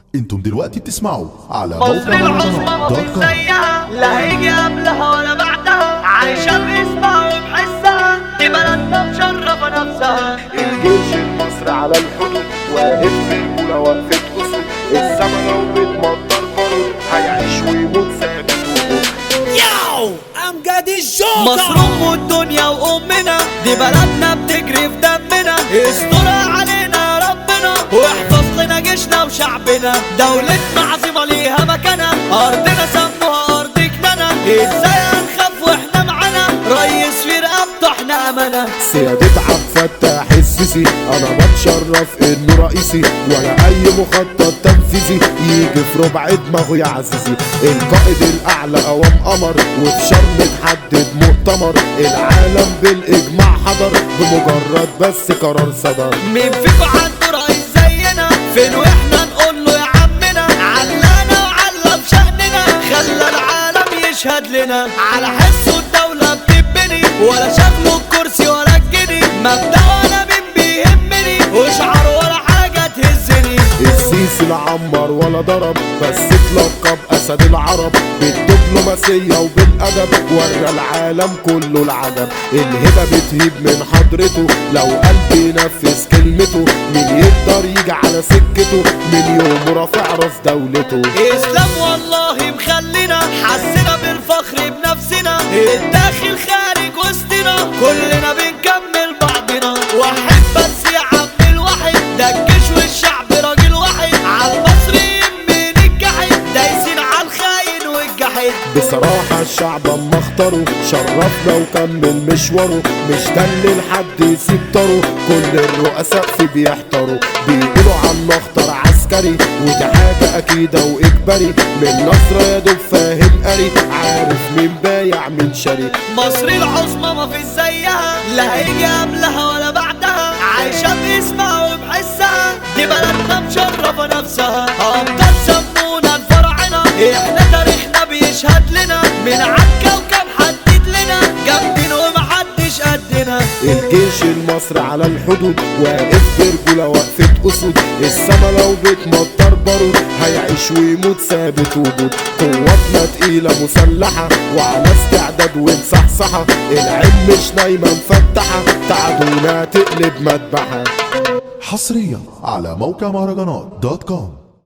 انتم دلوقتي بتسمعوا على مصر موقع العظمى ما دوت في كوم. زيها لا هيجي قبلها ولا بعدها عايشة باسمها وبحسها دي بلدنا مشرفة نفسها الجيش المصري على الحدود واقف في الأولى وقفة أسود السما لو بتمطر بارود هيعيش ويموت ثابت وجود Yo, I'm got this joke. مصر ام الدنيا وامنا دي بلدنا بتجري في دمنا استرها علينا يا ربنا واحفظ لنا جيشنا وشعبنا دولتنا عظيمة ليها مكانها ارضنا سموها ارض كنانة ازاي هنخاف واحنا معانا ريس في رقبته احنا امانة سيادة عبد الفتاح السيسي انا بتشرف انه رئيسي ولا اي مخطط تنفيذي يجي في ربع دماغه يا عزيزي القائد الاعلى قوام قمر وفي شرم تحدد مؤتمر العالم بالاجماع حضر بمجرد بس قرار صدر مين فيكو عنده رئيس زينا فين واحنا نقول له يا عمنا علانا وعلى بشأننا خلى العالم يشهد لنا على حسه الدولة بتبني ولا شغله الكرسي ولا الجني مبدأ ولا مين بيهمني وشعر ولا حاجة تهزني السيسي لا عمر ولا ضرب بس اتلقب اسد العرب بالدبلوماسية وبالادب ورى العالم كله العجب الهبة بتهيب من حضرته لو قلب ينفذ كلمته مين يقدر يجي على سكته من يوم رافع راس دولته اسلام والله مخلينا حسنا بالفخر بنفسنا الداخل خارج وسطنا كلنا بنكمل بعضنا واحد بس يا عم الواحد ده الجيش والشعب راجل واحد على المصريين من الجحيم دايسين على الخاين والجحيد بصراحة الشعب اما اختاره شرفنا وكمل مشواره مش دل لحد يسيب طاره كل الرؤساء في بيحتاروا بيقولوا عنه اخطر عسكري ودي حاجة اكيدة واجباري من نصر يا دوب فاهم قري عارف مين بايع من شاري مصر العظمى ما في زيها لا هيجي قبلها ولا بعدها عايشة باسمها وبحسها دي بلدنا مشرفة نفسها أبطال سمونا الفراعنة احنا تاريخنا بيشهد لنا من عالكوكب حدد لنا جامدين ومحدش قدنا الجيش المصري على الحدود واقف برجولة وقفة أسود السما لو بتمطر بارود هيعيش ويموت ثابت وجود قواتنا تقيلة مسلحة وعلى استعداد ومصحصحة العين مش نايمة مفتحة تعدونا تقلب مذبحة حصريا على موقع مهرجانات دوت كوم